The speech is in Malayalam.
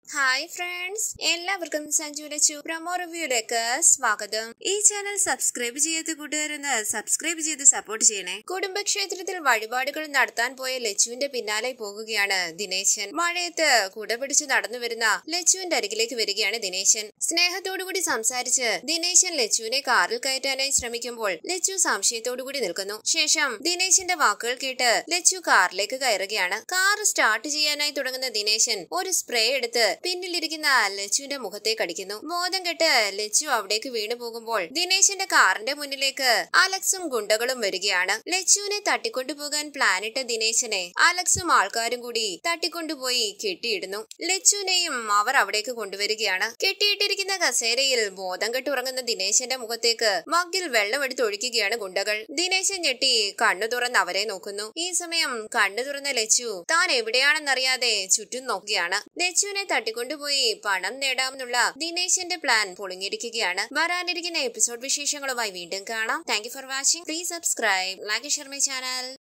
ഹായ് ഫ്രണ്ട്സ് എല്ലാവർക്കും സഞ്ജു ലച്ചു പ്രൊമോ റിവ്യൂയിലേക്ക് സ്വാഗതം ഈ ചാനൽ സബ്സ്ക്രൈബ് ചെയ്യാത്ത കൂട്ടുകാരെന്ന് സബ്സ്ക്രൈബ് ചെയ്ത് സപ്പോർട്ട് ചെയ്യണേ കുടുംബക്ഷേത്രത്തിൽ വഴിപാടുകൾ നടത്താൻ പോയ ലച്ചുവിന്റെ പിന്നാലെ പോകുകയാണ് ദിനേശൻ മഴയത്ത് കുട പിടിച്ച് നടന്നു വരുന്ന ലച്ചുവിന്റെ അരികിലേക്ക് വരികയാണ് ദിനേശൻ സ്നേഹത്തോടുകൂടി സംസാരിച്ച് ദിനേശൻ ലച്ചുവിനെ കാറിൽ കയറ്റാനായി ശ്രമിക്കുമ്പോൾ ലച്ചു സംശയത്തോടുകൂടി നിൽക്കുന്നു ശേഷം ദിനേശന്റെ വാക്കുകൾ കേട്ട് ലച്ചു കാറിലേക്ക് കയറുകയാണ് കാർ സ്റ്റാർട്ട് ചെയ്യാനായി തുടങ്ങുന്ന ദിനേശൻ ഒരു സ്പ്രേ എടുത്ത് പിന്നിലിരിക്കുന്ന ലച്ചുവിന്റെ മുഖത്തേക്ക് അടിക്കുന്നു ബോധം കെട്ട് ലച്ചു അവിടേക്ക് വീണു പോകുമ്പോൾ ദിനേശിന്റെ കാറിന്റെ മുന്നിലേക്ക് അലക്സും ഗുണ്ടകളും വരികയാണ് ലച്ചുവിനെ തട്ടിക്കൊണ്ടുപോകാൻ പ്ലാനിട്ട ദിനേശനെ അലക്സും ആൾക്കാരും കൂടി തട്ടിക്കൊണ്ടുപോയി കെട്ടിയിടുന്നു ലച്ചുവിനെയും അവർ അവിടേക്ക് കൊണ്ടുവരികയാണ് കെട്ടിയിട്ടിരിക്കുന്ന കസേരയിൽ ബോധം കെട്ടുറങ്ങുന്ന ദിനേശന്റെ മുഖത്തേക്ക് മഗ്ഗിൽ വെള്ളമെടുത്ത് ഒഴിക്കുകയാണ് ഗുണ്ടകൾ ദിനേശൻ ഞെട്ടി കണ്ണു തുറന്ന് അവരെ നോക്കുന്നു ഈ സമയം കണ്ണു തുറന്ന ലച്ചു താൻ എവിടെയാണെന്നറിയാതെ ചുറ്റും നോക്കുകയാണ് ലച്ചുവിനെ തട്ടിക്കൊണ്ടുപോയി പണം നേടാമെന്നുള്ള ദിനേശന്റെ പ്ലാൻ പൊളിഞ്ഞിരിക്കുകയാണ് വരാനിരിക്കുന്ന എപ്പിസോഡ് വിശേഷങ്ങളുമായി വീണ്ടും കാണാം thank you for watching please subscribe like share my channel